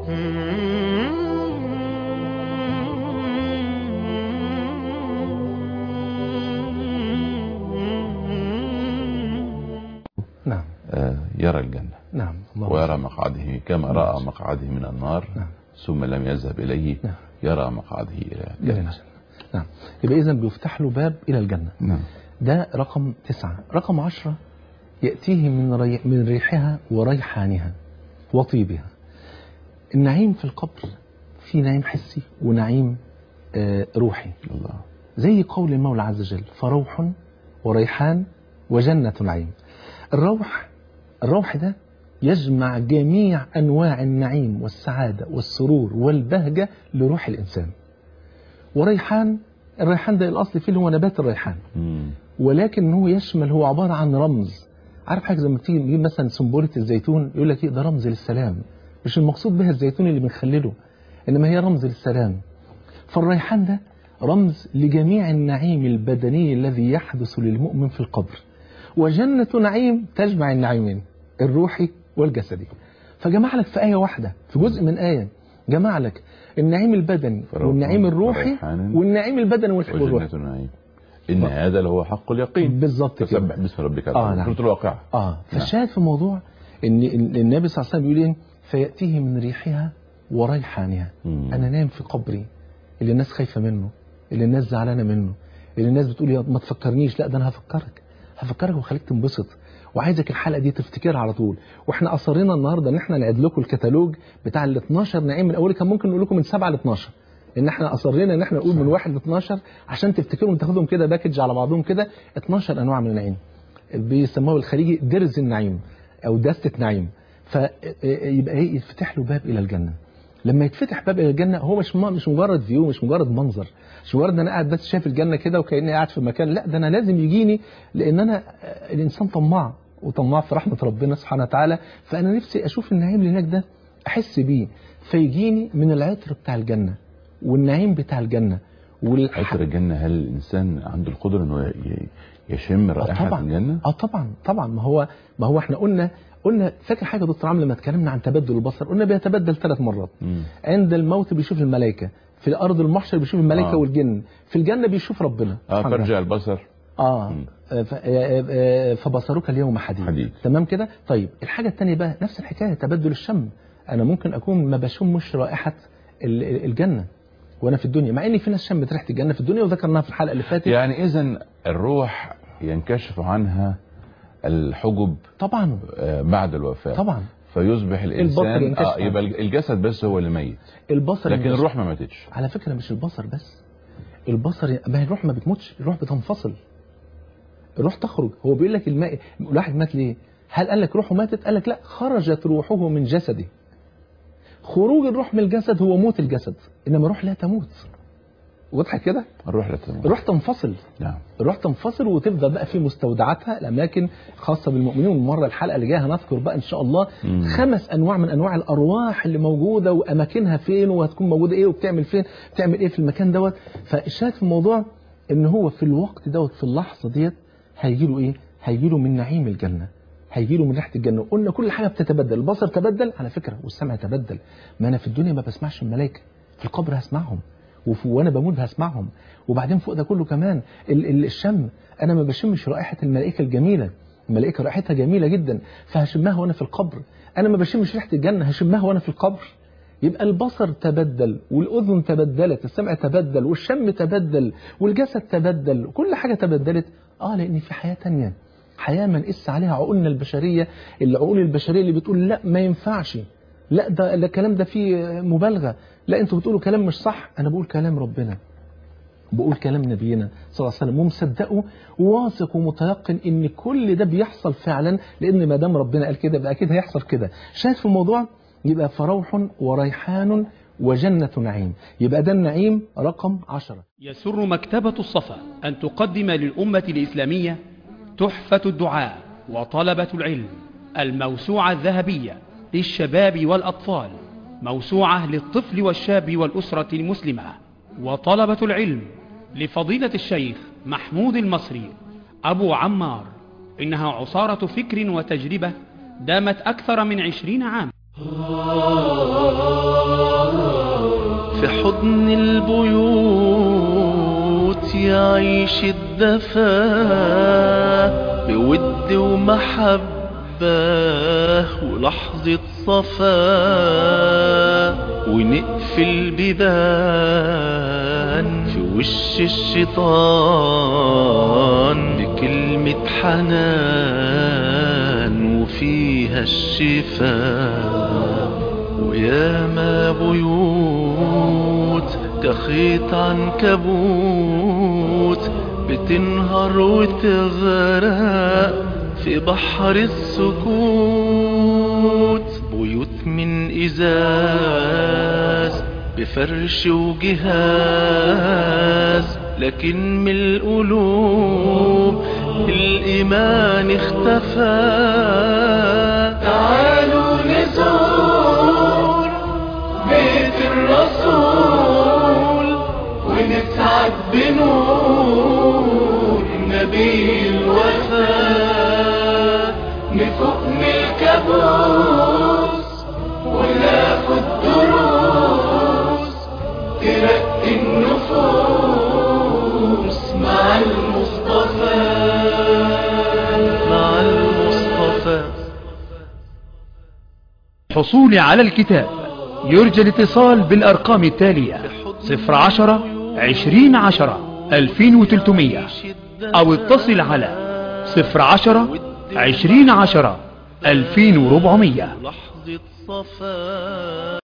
نعم آه، يرى الجنة نعم الله ويرى مقعده كما رأى مقعده من النار نعم. ثم لم يذهب إليه نعم. يرى مقعده إلى إلى الجنة الجنة. نعم يبقى إذا بيفتح له باب إلى الجنة نعم ده رقم تسعة رقم عشرة يأتيه من, ري... من ريحها وريحانها وطيبها النعيم في القبر في نعيم حسي ونعيم آه روحي الله زي قول المولى عز وجل فروح وريحان وجنة نعيم الروح الروح ده يجمع جميع أنواع النعيم والسعادة والسرور والبهجة لروح الإنسان وريحان الريحان ده الأصل فيه اللي هو نبات الريحان مم. ولكن هو يشمل هو عبارة عن رمز عارف حاجة زي ما تيجي نجيب مثلا سنبلة الزيتون يقول لك ايه ده رمز للسلام مش المقصود بها الزيتون اللي بنخلله إنما هي رمز للسلام فالريحان ده رمز لجميع النعيم البدني الذي يحدث للمؤمن في القبر وجنة نعيم تجمع النعيمين الروحي والجسدي فجمع لك في آية واحدة في جزء من آية جمع لك النعيم البدني فروح والنعيم الروحي وريحان والنعيم البدني والروحي وجنة نعيم إن هذا لهو حق اليقين بالظبط كده فسبح باسم ربك آه، العظيم نعم. سورة الواقعة اه فالشاهد في الموضوع ان إن النبي صلى الله عليه وسلم بيقول ايه فياتيه من ريحها وريحانها مم. انا نايم في قبري اللي الناس خايفه منه اللي الناس زعلانه منه اللي الناس بتقول يا ما تفكرنيش لا ده انا هفكرك هفكرك وخليك تنبسط وعايزك الحلقه دي تفتكرها على طول واحنا اصرينا النهارده ان احنا نعد لكم الكتالوج بتاع ال 12 نعيم من اول كان ممكن نقول لكم من 7 ل 12 ان احنا اصرينا ان احنا نقول من 1 ل 12 عشان تفتكروا تاخدهم كده باكج على بعضهم كده 12 انواع من النعيم بيسموها بالخليجي درز النعيم او دستة نعيم فيبقى ايه يتفتح له باب الى الجنه لما يتفتح باب الى الجنه هو مش م- مش مجرد فيو مش مجرد منظر مش مجرد ان انا قاعد بس شايف الجنه كده وكاني قاعد في مكان لا ده انا لازم يجيني لان انا آه، الانسان طماع وطماع في رحمه ربنا سبحانه وتعالى فانا نفسي اشوف النعيم اللي هناك ده احس بيه فيجيني من العطر بتاع الجنه والنعيم بتاع الجنه والح... عطر الجنة هل الإنسان عنده القدرة أنه ي- يشم آه رائحة طبعا الجنة؟ اه طبعا طبعا ما هو ما هو احنا قلنا قلنا فاكر حاجه يا دكتور عمرو لما اتكلمنا عن تبدل البصر قلنا بيتبدل ثلاث مرات مم. عند الموت بيشوف الملائكه في الارض المحشر بيشوف الملائكه آه. والجن في الجنه بيشوف ربنا اه سبحانه فرجع البصر اه مم. آه، ف- آه، آه، فبصرك اليوم حديد حديد. تمام كده طيب الحاجه الثانيه بقى نفس الحكايه تبدل الشم انا ممكن اكون ما بشمش رائحه ال- ال- الجنه وانا في الدنيا مع ان في ناس شمت ريحه الجنه في الدنيا وذكرناها في الحلقه اللي فاتت يعني إذا الروح ينكشف عنها الحجب طبعا آه، بعد الوفاة طبعا فيصبح الإنسان ينكشف آه عنه. يبقى الجسد بس هو اللي ميت البصر لكن ينكشف. الروح ما ماتتش على فكرة مش البصر بس البصر ما هي الروح ما بتموتش الروح بتنفصل الروح تخرج هو بيقول لك الماء الواحد مات ليه هل قال لك روحه ماتت قال لك لا خرجت روحه من جسده خروج الروح من الجسد هو موت الجسد انما الروح لا تموت واضحه كده الروح لا تموت الروح تنفصل نعم الروح تنفصل وتفضل بقى في مستودعاتها الاماكن خاصه بالمؤمنين والمره الحلقه اللي جايه هنذكر بقى ان شاء الله مم. خمس انواع من انواع الارواح اللي موجوده واماكنها فين وهتكون موجوده ايه وبتعمل فين بتعمل ايه في المكان دوت فالشاهد في الموضوع ان هو في الوقت دوت في اللحظه ديت هيجي له ايه هيجي له من نعيم الجنه هيجي له من ريحه الجنه قلنا كل حاجه بتتبدل البصر تبدل على فكره والسمع تبدل ما انا في الدنيا ما بسمعش الملائكه في القبر هسمعهم وف- وانا بموت هسمعهم وبعدين فوق ده كله كمان ال- ال- الشم انا ما بشمش رائحه الملائكه الجميله الملائكه رائحتها جميله جدا فهشمها وانا في القبر انا ما بشمش ريحه الجنه هشمها وانا في القبر يبقى البصر تبدل والاذن تبدلت السمع تبدل والشم تبدل والجسد تبدل كل حاجه تبدلت اه لان في حياه تانية حياه ما نقيس عليها عقولنا البشريه العقول البشريه اللي بتقول لا ما ينفعش لا ده ده الكلام ده فيه مبالغه لا انتوا بتقولوا كلام مش صح انا بقول كلام ربنا بقول كلام نبينا صلى الله عليه وسلم ومصدقه وواثق ومتيقن ان كل ده بيحصل فعلا لان ما دام ربنا قال كده يبقى اكيد هيحصل كده شاهد في الموضوع يبقى فروح وريحان وجنة نعيم يبقى ده النعيم رقم عشرة يسر مكتبة الصفا أن تقدم للأمة الإسلامية تحفة الدعاء وطلبة العلم الموسوعة الذهبية للشباب والأطفال موسوعة للطفل والشاب والأسرة المسلمة وطلبة العلم لفضيلة الشيخ محمود المصري أبو عمار إنها عصارة فكر وتجربة دامت أكثر من عشرين عام حضن البيوت يعيش الدفا بود ومحبة ولحظة صفا ونقفل بيبان في وش الشيطان بكلمة حنان وفيها الشفاء وياما بيوت كخيط عنكبوت بتنهار وتغرق في بحر السكوت بيوت من إزاز بفرش وجهاز لكن من القلوب الإيمان اختفى تعالوا نزور بيت الرسول ونسعد بنور نبي الوفاء نفوق من الكابوس وناخد دروس ترقي النفوس مع المصطفى مع المصطفى الحصول على الكتاب يرجى الاتصال بالأرقام التالية صفر عشرة عشرين عشرة ألفين وتلتمية أو اتصل على صفر عشرة عشرين عشرة ألفين وربعمية لحظة صفا